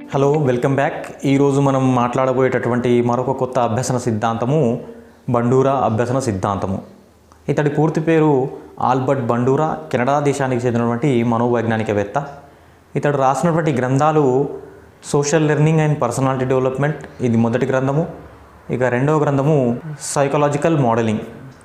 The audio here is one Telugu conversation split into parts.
హలో వెల్కమ్ బ్యాక్ ఈరోజు మనం మాట్లాడబోయేటటువంటి మరొక కొత్త అభ్యసన సిద్ధాంతము బండూరా అభ్యసన సిద్ధాంతము ఇతడి పూర్తి పేరు ఆల్బర్ట్ బండూరా కెనడా దేశానికి చెందినటువంటి మనోవైజ్ఞానికవేత్త ఇతడు రాసినటువంటి గ్రంథాలు social learning and personality development ఇది మొదటి గ్రంథము ఇక రెండవ గ్రంథము సైకలాజికల్ మోడలింగ్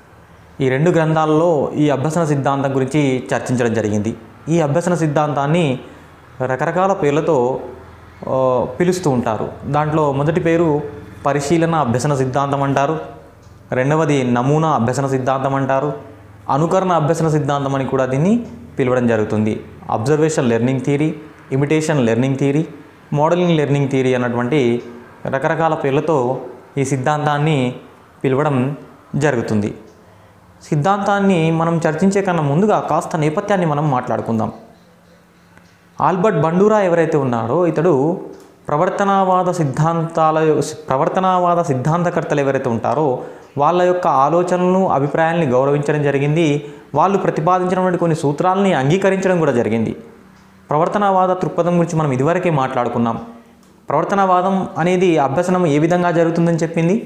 ఈ రెండు గ్రంథాలలో ఈ అభ్యసన సిద్ధాంతం గురించి చర్చించడం జరిగింది ఈ అభ్యసన సిద్ధాంతాన్ని రకరకాల పేర్లతో ఆ, పిలుస్తూ ఉంటారు దాంట్లో మొదటి పేరు పరిశీలన అభ్యసన సిద్ధాంతం అంటారు రెండవది నమూనా అభ్యసన సిద్ధాంతం అంటారు అనుకరణ అభ్యసన సిద్ధాంతం అని కూడా దీన్ని పిలవడం జరుగుతుంది observation learning theory imitation learning theory modelling learning theory అన్నటువంటి రకరకాల పేర్లతో ఈ సిద్ధాంతాన్ని పిలవడం జరుగుతుంది సిద్ధాంతాన్ని మనం చర్చించే కన్నా ముందుగా కాస్త నేపథ్యాన్ని మనం మాట్లాడుకుందాం ఆల్బర్ట్ బండూరా ఎవరైతే ఉన్నారో ఇతడు ప్రవర్తనావాద సిద్ధాంతాల ప్రవర్తనావాద సిద్ధాంతకర్తలు ఎవరైతే ఉంటారో వాళ్ళ యొక్క ఆలోచనలను అభిప్రాయాల్ని గౌరవించడం జరిగింది వాళ్ళు ప్రతిపాదించినటువంటి కొన్ని సూత్రాలని అంగీకరించడం కూడా జరిగింది ప్రవర్తనావాద దృక్పథం గురించి మనం ఇదివరకే మాట్లాడుకున్నాం ప్రవర్తనవాదం అనేది అభ్యసనం ఏ విధంగా జరుగుతుందని చెప్పింది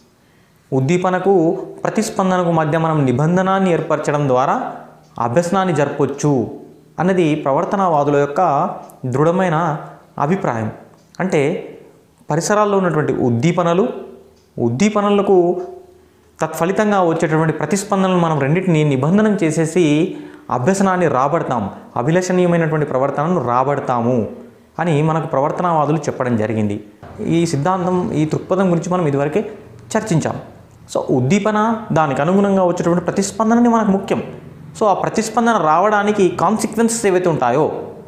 ఉద్దీపనకు ప్రతిస్పందనకు మధ్య మనం నిబంధనాన్ని ఏర్పరచడం ద్వారా అభ్యసనాన్ని జరపొచ్చు అన్నది ప్రవర్తనవాదుల యొక్క దృఢమైన అభిప్రాయం అంటే పరిసరాల్లో ఉన్నటువంటి ఉద్దీపనలు ఉద్దీపనలకు తత్ఫలితంగా వచ్చేటటువంటి ప్రతిస్పందనలు మనం రెండింటిని నిబంధనం చేసేసి అభ్యసనాన్ని రాబడతాం అభిలషణీయమైనటువంటి ప్రవర్తనను రాబడతాము అని మనకు ప్రవర్తనవాదులు చెప్పడం జరిగింది ఈ సిద్ధాంతం ఈ దృక్పథం గురించి మనం ఇదివరకే చర్చించాం సో ఉద్దీపన దానికి అనుగుణంగా వచ్చేటువంటి ప్రతిస్పందనని మనకు ముఖ్యం సో ఆ ప్రతిస్పందన రావడానికి కాన్సిక్వెన్సెస్ ఏవైతే ఉంటాయో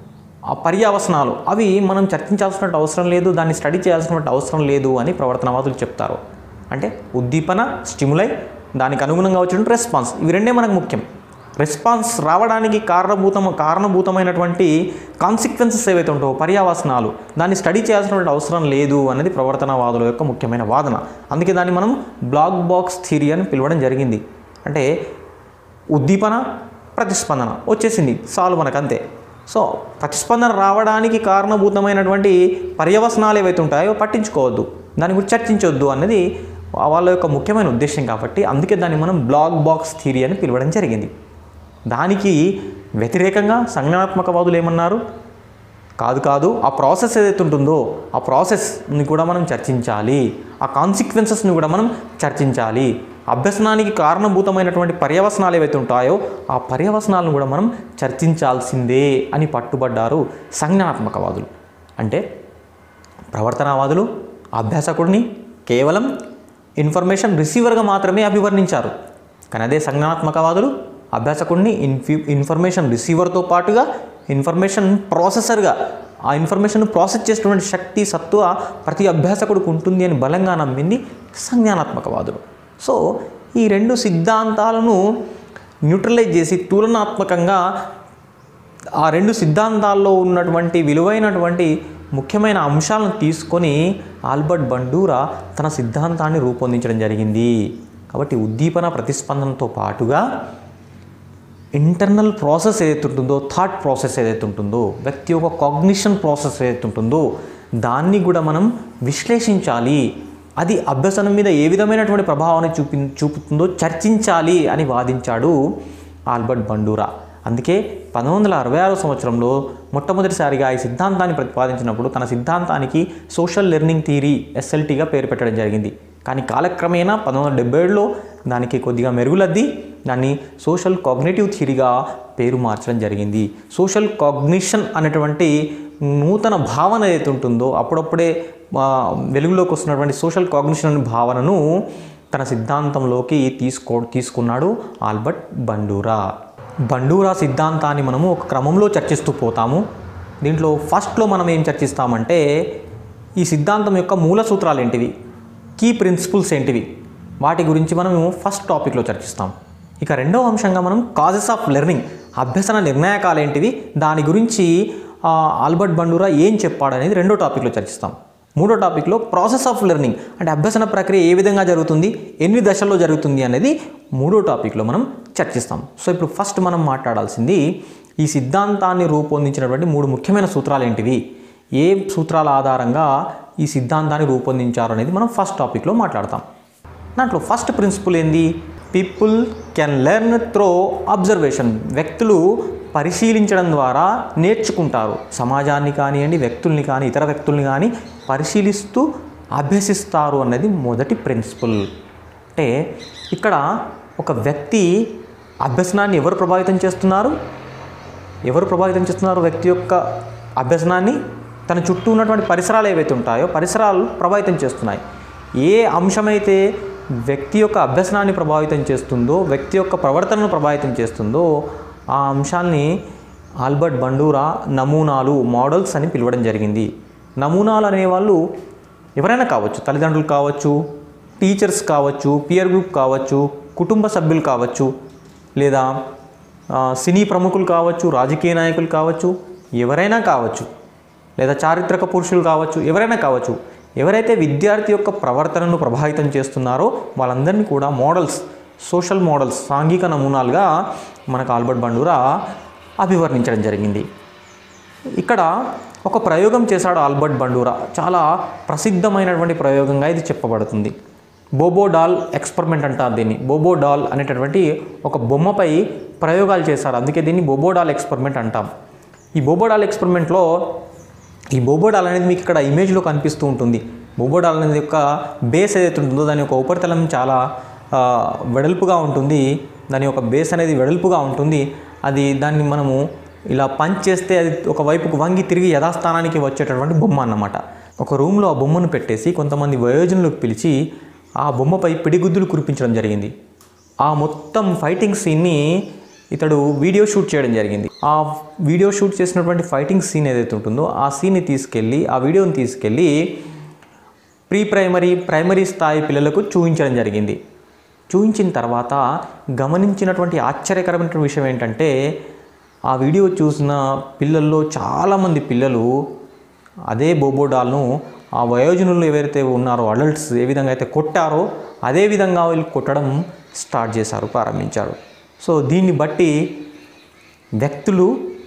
ఆ పర్యావసనాలు అవి మనం చర్చించాల్సిన అవసరం లేదు దాన్ని స్టడీ చేయాల్సిన అవసరం లేదు అని ప్రవర్తనవాదులు చెప్తారు అంటే ఉద్దీపన స్టిములై దానికి అనుగుణంగా వచ్చిన రెస్పాన్స్ ఇవి రెండే మనకు ముఖ్యం రెస్పాన్స్ రావడానికి కారణభూతం కారణభూతమైనటువంటి కాన్సిక్వెన్సెస్ ఏవైతే ఉంటాయో పర్యావసనాలు దాన్ని స్టడీ చేయాల్సినటువంటి అవసరం లేదు అనేది ప్రవర్తనవాదుల యొక్క ముఖ్యమైన వాదన అందుకే దాన్ని మనం బ్లాక్ బాక్స్ థియరీ అని పిలవడం జరిగింది అంటే ఉద్దీపన ప్రతిస్పందన వచ్చేసింది సాల్వ్ మనకు అంతే సో ప్రతిస్పందన రావడానికి కారణభూతమైనటువంటి పర్యవసనాలు ఏవైతే ఉంటాయో పట్టించుకోవద్దు దాని గురించి చర్చించవద్దు అన్నది వాళ్ళ యొక్క ముఖ్యమైన ఉద్దేశం కాబట్టి అందుకే దాన్ని మనం బ్లాక్ బాక్స్ థియరీ అని పిలవడం జరిగింది దానికి వ్యతిరేకంగా సంజ్ఞానాత్మకవాదులు ఏమన్నారు కాదు కాదు ఆ ప్రాసెస్ ఏదైతే ఉంటుందో ఆ ప్రాసెస్ని కూడా మనం చర్చించాలి ఆ కాన్సిక్వెన్సెస్ని కూడా మనం చర్చించాలి అభ్యసనానికి కారణభూతమైనటువంటి పర్యవసనాలు ఏవైతే ఉంటాయో ఆ పర్యవసనాలను కూడా మనం చర్చించాల్సిందే అని పట్టుబడ్డారు సంజ్ఞానాత్మకవాదులు అంటే ప్రవర్తనవాదులు అభ్యాసకుడిని కేవలం ఇన్ఫర్మేషన్ రిసీవర్గా మాత్రమే అభివర్ణించారు కానీ అదే సంజ్ఞానాత్మకవాదులు అభ్యాసకుడిని ఇన్ఫి ఇన్ఫర్మేషన్ రిసీవర్తో పాటుగా ఇన్ఫర్మేషన్ ప్రాసెసర్గా ఆ ఇన్ఫర్మేషన్ ప్రాసెస్ చేసినటువంటి శక్తి సత్వ ప్రతి అభ్యాసకుడికి ఉంటుంది అని బలంగా నమ్మింది సంజ్ఞానాత్మకవాదులు సో ఈ రెండు సిద్ధాంతాలను న్యూట్రలైజ్ చేసి తులనాత్మకంగా ఆ రెండు సిద్ధాంతాల్లో ఉన్నటువంటి విలువైనటువంటి ముఖ్యమైన అంశాలను తీసుకొని ఆల్బర్ట్ బండూరా తన సిద్ధాంతాన్ని రూపొందించడం జరిగింది కాబట్టి ఉద్దీపన ప్రతిస్పందనతో పాటుగా ఇంటర్నల్ ప్రాసెస్ ఏదైతే ఉంటుందో థాట్ ప్రాసెస్ ఏదైతే ఉంటుందో వ్యక్తి యొక్క కాగ్నిషన్ ప్రాసెస్ ఏదైతే ఉంటుందో దాన్ని కూడా మనం విశ్లేషించాలి అది అభ్యసనం మీద ఏ విధమైనటువంటి ప్రభావాన్ని చూపి చూపుతుందో చర్చించాలి అని వాదించాడు ఆల్బర్ట్ బండూరా అందుకే పంతొమ్మిది వందల అరవై ఆరో సంవత్సరంలో మొట్టమొదటిసారిగా ఈ సిద్ధాంతాన్ని ప్రతిపాదించినప్పుడు తన సిద్ధాంతానికి సోషల్ లెర్నింగ్ థియరీ ఎస్ఎల్టీగా పేరు పెట్టడం జరిగింది కానీ కాలక్రమేణా పంతొమ్మిది వందల డెబ్బై దానికి కొద్దిగా మెరుగులద్ది దాన్ని సోషల్ కాగ్నేటివ్ థియరీగా పేరు మార్చడం జరిగింది సోషల్ కాగ్నిషన్ అనేటువంటి నూతన భావన ఏదైతే ఉంటుందో అప్పుడప్పుడే ఆ, వెలుగులోకి వస్తున్నటువంటి సోషల్ కాగ్నిషన్ అనే భావనను తన సిద్ధాంతంలోకి తీసుకో తీసుకున్నాడు ఆల్బర్ట్ బండూరా బండూరా సిద్ధాంతాన్ని మనము ఒక క్రమంలో చర్చిస్తూ పోతాము దీంట్లో ఫస్ట్లో మనం ఏం చర్చిస్తామంటే ఈ సిద్ధాంతం యొక్క మూల సూత్రాలు ఏంటివి కీ ప్రిన్సిపల్స్ ఏంటివి వాటి గురించి మనము ఫస్ట్ టాపిక్లో చర్చిస్తాం ఇక రెండవ అంశంగా మనం కాజెస్ ఆఫ్ లెర్నింగ్ అభ్యసన నిర్ణాయకాలు ఏంటివి దాని గురించి ఆ, ఆల్బర్ట్ బండూరా ఏం చెప్పాడనేది రెండో టాపిక్లో చర్చిస్తాం మూడో టాపిక్లో ప్రాసెస్ ఆఫ్ లెర్నింగ్ అంటే అభ్యసన ప్రక్రియ ఏ విధంగా జరుగుతుంది ఎన్ని దశల్లో జరుగుతుంది అనేది మూడో టాపిక్లో మనం చర్చిస్తాం సో ఇప్పుడు ఫస్ట్ మనం మాట్లాడాల్సింది ఈ సిద్ధాంతాన్ని రూపొందించినటువంటి మూడు ముఖ్యమైన సూత్రాలు ఏంటివి ఏ సూత్రాల ఆధారంగా ఈ సిద్ధాంతాన్ని రూపొందించారు అనేది మనం ఫస్ట్ టాపిక్లో మాట్లాడతాం దాంట్లో ఫస్ట్ ప్రిన్సిపల్ ఏంది people can learn through observation వ్యక్తులు పరిశీలించడం ద్వారా నేర్చుకుంటారు సమాజాన్ని కానివ్వండి వ్యక్తుల్ని కానీ ఇతర వ్యక్తుల్ని కానీ పరిశీలిస్తూ అభ్యసిస్తారు అన్నది మొదటి ప్రిన్సిపల్ అంటే ఇక్కడ ఒక వ్యక్తి అభ్యసనాన్ని ఎవరు ప్రభావితం చేస్తున్నారు ఎవరు ప్రభావితం చేస్తున్నారు వ్యక్తి యొక్క అభ్యసనాన్ని తన చుట్టూ ఉన్నటువంటి పరిసరాలు ఏవైతే ఉంటాయో పరిసరాలు ప్రభావితం చేస్తున్నాయి ఏ అంశమైతే వ్యక్తి యొక్క అభ్యసనాన్ని ప్రభావితం చేస్తుందో వ్యక్తి యొక్క ప్రవర్తనను ప్రభావితం చేస్తుందో ఆ అంశాన్ని ఆల్బర్ట్ బండూరా నమూనాలు మోడల్స్ అని పిలవడం జరిగింది నమూనాలు అనేవాళ్ళు ఎవరైనా కావచ్చు తల్లిదండ్రులు కావచ్చు టీచర్స్ కావచ్చు పియర్ గ్రూప్ కావచ్చు కుటుంబ సభ్యులు కావచ్చు లేదా ఆ, సినీ ప్రముఖులు కావచ్చు రాజకీయ నాయకులు కావచ్చు ఎవరైనా కావచ్చు లేదా చారిత్రక పురుషులు కావచ్చు ఎవరైనా కావచ్చు ఎవరైతే విద్యార్థి యొక్క ప్రవర్తనను ప్రభావితం చేస్తున్నారో వాళ్ళందరినీ కూడా మోడల్స్ సోషల్ మోడల్స్ సాంఘిక నమూనాలుగా మనకు ఆల్బర్ట్ బండూరా అభివర్ణించడం జరిగింది ఇక్కడ ఒక ప్రయోగం చేశాడు ఆల్బర్ట్ బండూరా చాలా ప్రసిద్ధమైనటువంటి ప్రయోగంగా ఇది చెప్పబడుతుంది బోబో డాల్ ఎక్స్పెరిమెంట్ అంటారు దీన్ని బోబో డాల్ అనేటటువంటి ఒక బొమ్మపై ప్రయోగాలు చేశారు అందుకే దీన్ని బోబో డాల్ ఎక్స్పెరిమెంట్ అంటాం ఈ బోబో డాల్ ఎక్స్పెరిమెంట్లో ఈ బోబో డాల్ అనేది మీకు ఇక్కడ ఇమేజ్లో కనిపిస్తూ ఉంటుంది బోబో డాల్ అనేది యొక్క బేస్ ఏదైతే ఉంటుందో దాని యొక్క ఉపరితలం చాలా ఆ, వెడల్పుగా ఉంటుంది దాని యొక్క బేస్ అనేది వెడల్పుగా ఉంటుంది అది దాన్ని మనము ఇలా పంచ్ చేస్తే అది ఒక వైపుకు వంగి తిరిగి యథాస్థానానికి వచ్చేటటువంటి బొమ్మ అన్నమాట ఒక రూమ్లో ఆ బొమ్మను పెట్టేసి కొంతమంది వయోజనులకు పిలిచి ఆ బొమ్మపై పిడిగుద్దులు కురిపించడం జరిగింది ఆ మొత్తం ఫైటింగ్ సీన్ని ఇతడు వీడియో షూట్ చేయడం జరిగింది ఆ వీడియో షూట్ చేసినటువంటి ఫైటింగ్ సీన్ ఏదైతే ఉంటుందో ఆ సీన్ని తీసుకెళ్ళి ఆ వీడియోని తీసుకెళ్ళి ప్రీ ప్రైమరీ ప్రైమరీ స్థాయి పిల్లలకు చూపించడం జరిగింది చూపించిన తర్వాత గమనించినటువంటి ఆశ్చర్యకరమైనటువంటి విషయం ఏంటంటే ఆ వీడియో చూసిన పిల్లల్లో చాలామంది పిల్లలు అదే బోబోడాల్ను ఆ వయోజనులు ఎవరైతే ఉన్నారో అడల్ట్స్ ఏ విధంగా అయితే కొట్టారో అదే విధంగా వీళ్ళు కొట్టడం స్టార్ట్ చేశారు ప్రారంభించారు సో దీన్ని బట్టి వ్యక్తులు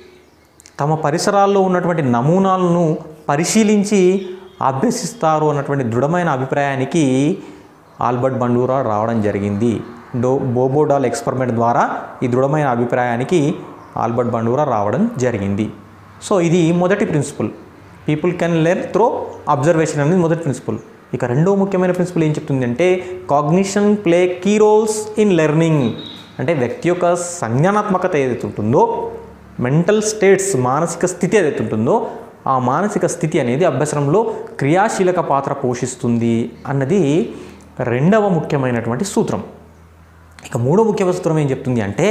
తమ పరిసరాల్లో ఉన్నటువంటి నమూనాలను పరిశీలించి అభ్యసిస్తారు అన్నటువంటి దృఢమైన అభిప్రాయానికి ఆల్బర్ట్ బండూరా రావడం జరిగింది డో బోబోడాల్ ఎక్స్పెరిమెంట్ ద్వారా ఈ దృఢమైన అభిప్రాయానికి ఆల్బర్ట్ బండూరా రావడం జరిగింది సో ఇది మొదటి principle people can learn through observation అనేది మొదటి ప్రిన్సిపల్ ఇక రెండో ముఖ్యమైన ప్రిన్సిపల్ ఏం చెప్తుంది అంటే cognition play key roles in learning అంటే వ్యక్తి యొక్క సంజ్ఞానాత్మకత ఏదైతే ఉంటుందో మెంటల్ స్టేట్స్ మానసిక స్థితి ఏదైతే ఉంటుందో ఆ మానసిక స్థితి అనేది అభ్యసనంలో క్రియాశీలక పాత్ర పోషిస్తుంది అన్నది రెండవ ముఖ్యమైనటువంటి సూత్రం ఇక మూడో ముఖ్యమైన సూత్రం ఏం చెప్తుంది అంటే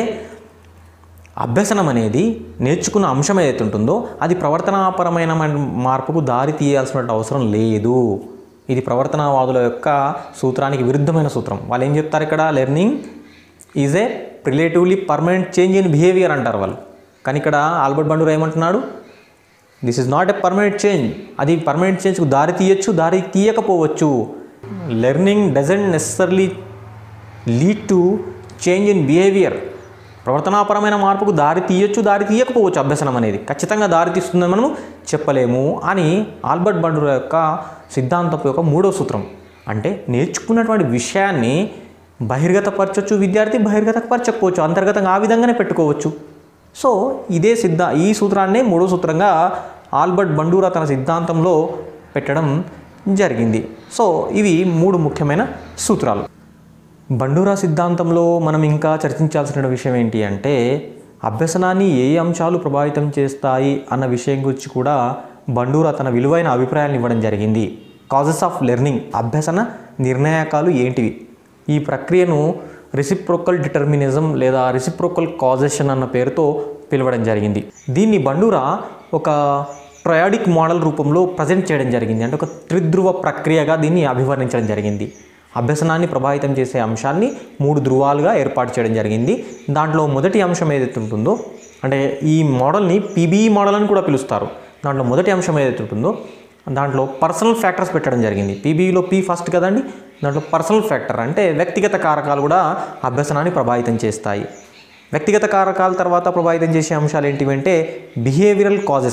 అభ్యసనం అనేది నేర్చుకున్న అంశం ఏదైతే ఉంటుందో అది ప్రవర్తనాపరమైన మన- మార్పుకు దారి తీయాల్సిన అవసరం లేదు ఇది ప్రవర్తనవాదుల యొక్క సూత్రానికి విరుద్ధమైన సూత్రం వాళ్ళు ఏం చెప్తారు ఇక్కడ learning is a relatively permanent change in behaviour అంటారు వాళ్ళు కానీ ఇక్కడ ఆల్బర్ట్ బండూరా ఏమంటున్నాడు this is not a permanent change అది పర్మనెంట్ చేంజ్కు దారి తీయచ్చు దారి తీయకపోవచ్చు learning doesn't necessarily lead to change in behaviour ప్రవర్తనాపరమైన మార్పుకు దారి తీయొచ్చు దారి తీయకపోవచ్చు అభ్యసనం అనేది ఖచ్చితంగా దారి తీస్తుందని మనం చెప్పలేము అని ఆల్బర్ట్ బండూరా యొక్క సిద్ధాంతపు యొక్క మూడో సూత్రం అంటే నేర్చుకున్నటువంటి విషయాన్ని బహిర్గతపరచవచ్చు విద్యార్థి బహిర్గతపరచకపోవచ్చు అంతర్గతంగా ఆ విధంగానే పెట్టుకోవచ్చు సో ఇదే సిద్ధ ఈ సూత్రాన్నే మూడో సూత్రంగా ఆల్బర్ట్ బండూరా తన సిద్ధాంతంలో పెట్టడం జరిగింది సో ఇవి మూడు ముఖ్యమైన సూత్రాలు బండూరా సిద్ధాంతంలో మనం ఇంకా చర్చించాల్సిన విషయం ఏంటి అంటే అభ్యసనాన్ని ఏ అంశాలు ప్రభావితం చేస్తాయి అన్న విషయం గురించి కూడా బండూరా తన విలువైన అభిప్రాయాలను ఇవ్వడం జరిగింది కాజెస్ ఆఫ్ లెర్నింగ్ అభ్యసన నిర్ణాయకాలు ఏంటివి ఈ ప్రక్రియను రిసిప్రోకల్ డిటర్మినిజం లేదా రిసిప్రోకల్ కాజేషన్ అన్న పేరుతో పిలవడం జరిగింది దీన్ని బండూరా ఒక ట్రయాడిక్ మోడల్ రూపంలో ప్రజెంట్ చేయడం జరిగింది అంటే ఒక త్రిధ్రువ ప్రక్రియగా దీన్ని అభివర్ణించడం జరిగింది అభ్యసనాన్ని ప్రభావితం చేసే అంశాన్ని మూడు ధృవాలుగా ఏర్పాటు చేయడం జరిగింది దాంట్లో మొదటి అంశం ఏదైతే ఉంటుందో అంటే ఈ మోడల్ని పీబీఈ మోడల్ అని కూడా పిలుస్తారు దాంట్లో మొదటి అంశం ఏదైతే ఉంటుందో దాంట్లో పర్సనల్ ఫ్యాక్టర్స్ పెట్టడం జరిగింది పీబీఈలో పీ ఫస్ట్ కదండి దాంట్లో పర్సనల్ ఫ్యాక్టర్ అంటే వ్యక్తిగత కారకాలు కూడా అభ్యసనాన్ని ప్రభావితం చేస్తాయి వ్యక్తిగత కారకాల తర్వాత ప్రభావితం చేసే అంశాలు ఏంటివి అంటే బిహేవియరల్ కాజెస్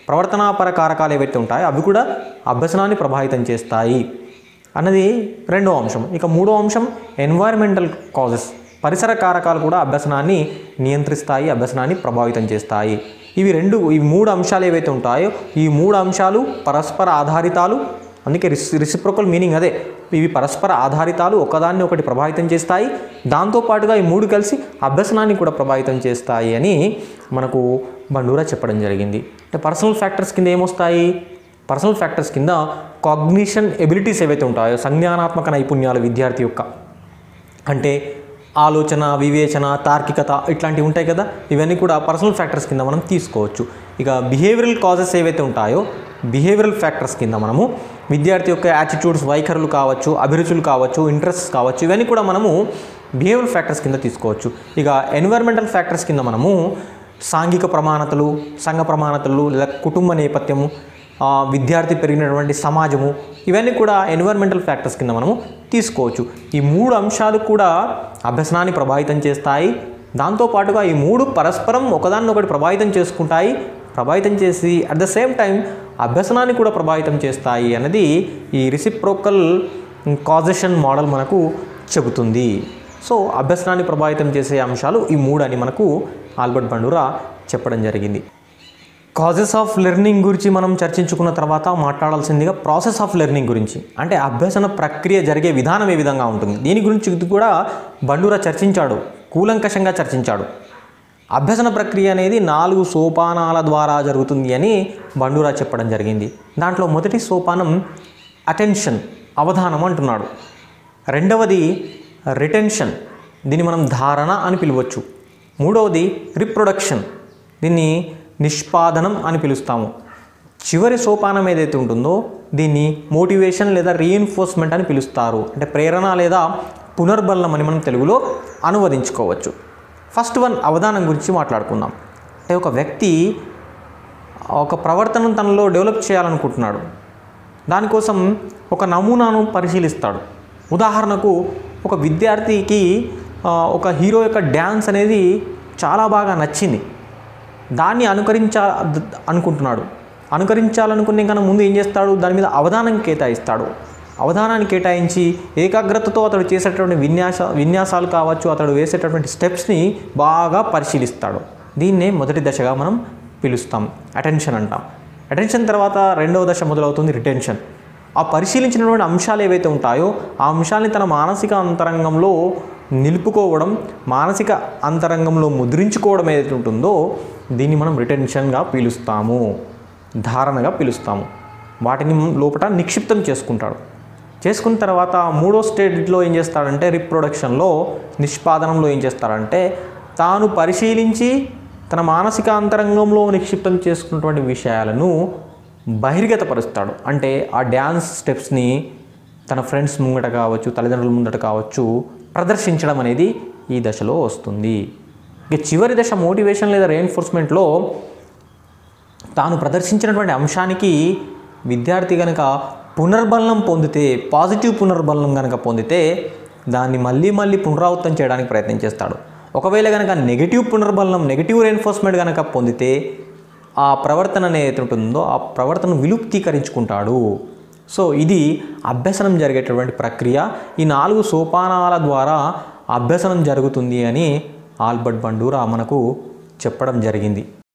ప్రవర్తనాపర కారకాలు ఏవైతే ఉంటాయో అవి కూడా అభ్యసనాన్ని ప్రభావితం చేస్తాయి అన్నది రెండో అంశం ఇక మూడో అంశం ఎన్వైరన్మెంటల్ కాజెస్ పరిసర కారకాలు కూడా అభ్యసనాన్ని నియంత్రిస్తాయి అభ్యసనాన్ని ప్రభావితం చేస్తాయి ఇవి రెండు ఈ మూడు అంశాలు ఏవైతే ఉంటాయో ఈ మూడు అంశాలు పరస్పర ఆధారితాలు అందుకే రిస్ రిసిప్రోకల్ మీనింగ్ అదే ఇవి పరస్పర ఆధారితాలు ఒకదాన్ని ఒకటి ప్రభావితం చేస్తాయి దాంతోపాటుగా ఈ మూడు కలిసి అభ్యసనాన్ని కూడా ప్రభావితం చేస్తాయి అని మనకు బండూరా చెప్పడం జరిగింది అంటే పర్సనల్ ఫ్యాక్టర్స్ కింద ఏమొస్తాయి పర్సనల్ ఫ్యాక్టర్స్ కింద కాగ్నిషన్ ఎబిలిటీస్ ఏవైతే ఉంటాయో సంజ్ఞానాత్మక నైపుణ్యాలు విద్యార్థి యొక్క అంటే ఆలోచన వివేచన తార్కికత ఇట్లాంటివి ఉంటాయి కదా ఇవన్నీ కూడా పర్సనల్ ఫ్యాక్టర్స్ కింద మనం తీసుకోవచ్చు ఇక బిహేవియరల్ కాజెస్ ఏవైతే ఉంటాయో బిహేవియరల్ ఫ్యాక్టర్స్ కింద మనము విద్యార్థి యొక్క యాటిట్యూడ్స్ వైఖరులు కావచ్చు అభిరుచులు కావచ్చు ఇంట్రెస్ట్స్ కావచ్చు ఇవన్నీ కూడా మనము బిహేవియరల్ ఫ్యాక్టర్స్ కింద తీసుకోవచ్చు ఇక ఎన్విరాన్మెంటల్ ఫ్యాక్టర్స్ కింద మనము సాంఘిక ప్రమాణతలు సంఘ ప్రమాణతలు లేదా కుటుంబ నేపథ్యము ఆ, విద్యార్థి పెరిగినటువంటి సమాజము ఇవన్నీ కూడా ఎన్విరాన్మెంటల్ ఫ్యాక్టర్స్ కింద మనము తీసుకోవచ్చు ఈ మూడు అంశాలు కూడా అభ్యసనాన్ని ప్రభావితం చేస్తాయి దాంతోపాటుగా ఈ మూడు పరస్పరం ఒకదాన్నొకటి ప్రభావితం చేసుకుంటాయి ప్రభావితం చేసి అట్ ద సేమ్ టైం అభ్యసనాన్ని కూడా ప్రభావితం చేస్తాయి అన్నది ఈ రిసిప్రోకల్ కాజేషన్ మోడల్ మనకు చెబుతుంది సో అభ్యసనాన్ని ప్రభావితం చేసే అంశాలు ఈ మూడు అని మనకు ఆల్బర్ట్ బండూరా చెప్పడం జరిగింది కాజెస్ ఆఫ్ లెర్నింగ్ గురించి మనం చర్చించుకున్న తర్వాత మాట్లాడాల్సిందిగా ప్రాసెస్ ఆఫ్ లెర్నింగ్ గురించి అంటే అభ్యసన ప్రక్రియ జరిగే విధానం ఏ విధంగా ఉంటుంది దీని గురించి కూడా బండూరా చర్చించాడు కూలంకషంగా చర్చించాడు అభ్యసన ప్రక్రియ అనేది నాలుగు సోపానాల ద్వారా జరుగుతుంది అని బండూరా చెప్పడం జరిగింది దాంట్లో మొదటి సోపానం అటెన్షన్ అవధానం అంటున్నాడు రెండవది రిటెన్షన్ దీన్ని మనం ధారణ అని పిలవచ్చు మూడవది రిప్రొడక్షన్ దీన్ని నిష్పాదనం అని పిలుస్తాము చివరి సోపానం ఏదైతే ఉంటుందో దీన్ని మోటివేషన్ లేదా రీఎన్ఫోర్స్మెంట్ అని పిలుస్తారు అంటే ప్రేరణ లేదా పునర్బలం అని మనం తెలుగులో అనువదించుకోవచ్చు ఫస్ట్ వన్ అవధానం గురించి మాట్లాడుకుందాం అంటే ఒక వ్యక్తి ఒక ప్రవర్తనను తనలో డెవలప్ చేయాలనుకుంటున్నాడు దానికోసం ఒక నమూనాను పరిశీలిస్తాడు ఉదాహరణకు ఒక విద్యార్థికి ఆ, ఒక హీరో యొక్క డ్యాన్స్ అనేది చాలా బాగా నచ్చింది దాన్ని అనుకరించా అనుకుంటున్నాడు అనుకరించాలనుకునే కన్నా ముందు ఏం చేస్తాడు దాని మీద అవధానం కేటాయిస్తాడు అవధానాన్ని కేటాయించి ఏకాగ్రతతో అతడు చేసేటటువంటి విన్యాస విన్యాసాలు కావచ్చు అతడు వేసేటటువంటి స్టెప్స్ని బాగా పరిశీలిస్తాడు దీన్నే మొదటి దశగా మనం పిలుస్తాం అటెన్షన్ అంటాం అటెన్షన్ తర్వాత రెండవ దశ మొదలవుతుంది రిటెన్షన్ ఆ పరిశీలించినటువంటి అంశాలు ఏవైతే ఉంటాయో ఆ అంశాలని తన మానసిక అంతరంగంలో నిలుపుకోవడం మానసిక అంతరంగంలో ముద్రించుకోవడం ఏదైతే ఉంటుందో దీన్ని మనం రిటెన్షన్గా పిలుస్తాము ధారణగా పిలుస్తాము వాటిని లోపల నిక్షిప్తం చేసుకుంటాడు చేసుకున్న తర్వాత మూడో స్టేజ్లో ఏం చేస్తాడంటే రిప్రొడక్షన్లో నిష్పాదనంలో ఏం చేస్తాడంటే తాను పరిశీలించి తన మానసిక అంతరంగంలో నిక్షిప్తం చేసుకున్నటువంటి విషయాలను బహిర్గతపరుస్తాడు అంటే ఆ డ్యాన్స్ స్టెప్స్ని తన ఫ్రెండ్స్ ముంగట కావచ్చు తల్లిదండ్రుల ముందట కావచ్చు ప్రదర్శించడం అనేది ఈ దశలో వస్తుంది ఇక చివరి దశ మోటివేషన్ లేదా రెయిన్ఫోర్స్మెంట్లో తాను ప్రదర్శించినటువంటి అంశానికి విద్యార్థి కనుక పునర్బలం పొందితే పాజిటివ్ పునర్బలం కనుక పొందితే దాన్ని మళ్ళీ మళ్ళీ పునరావృతం చేయడానికి ప్రయత్నం చేస్తాడు ఒకవేళ కనుక నెగిటివ్ పునర్బలం నెగిటివ్ రెయిన్ఫోర్స్మెంట్ కనుక పొందితే ఆ ప్రవర్తన అనేది ఉంటుందో ఆ ప్రవర్తన విలుప్తీకరించుకుంటాడు సో ఇది అభ్యసనం జరిగేటటువంటి ప్రక్రియ ఈ నాలుగు సోపానాల ద్వారా అభ్యసనం జరుగుతుంది అని ఆల్బర్ట్ బండూరా మనకు చెప్పడం జరిగింది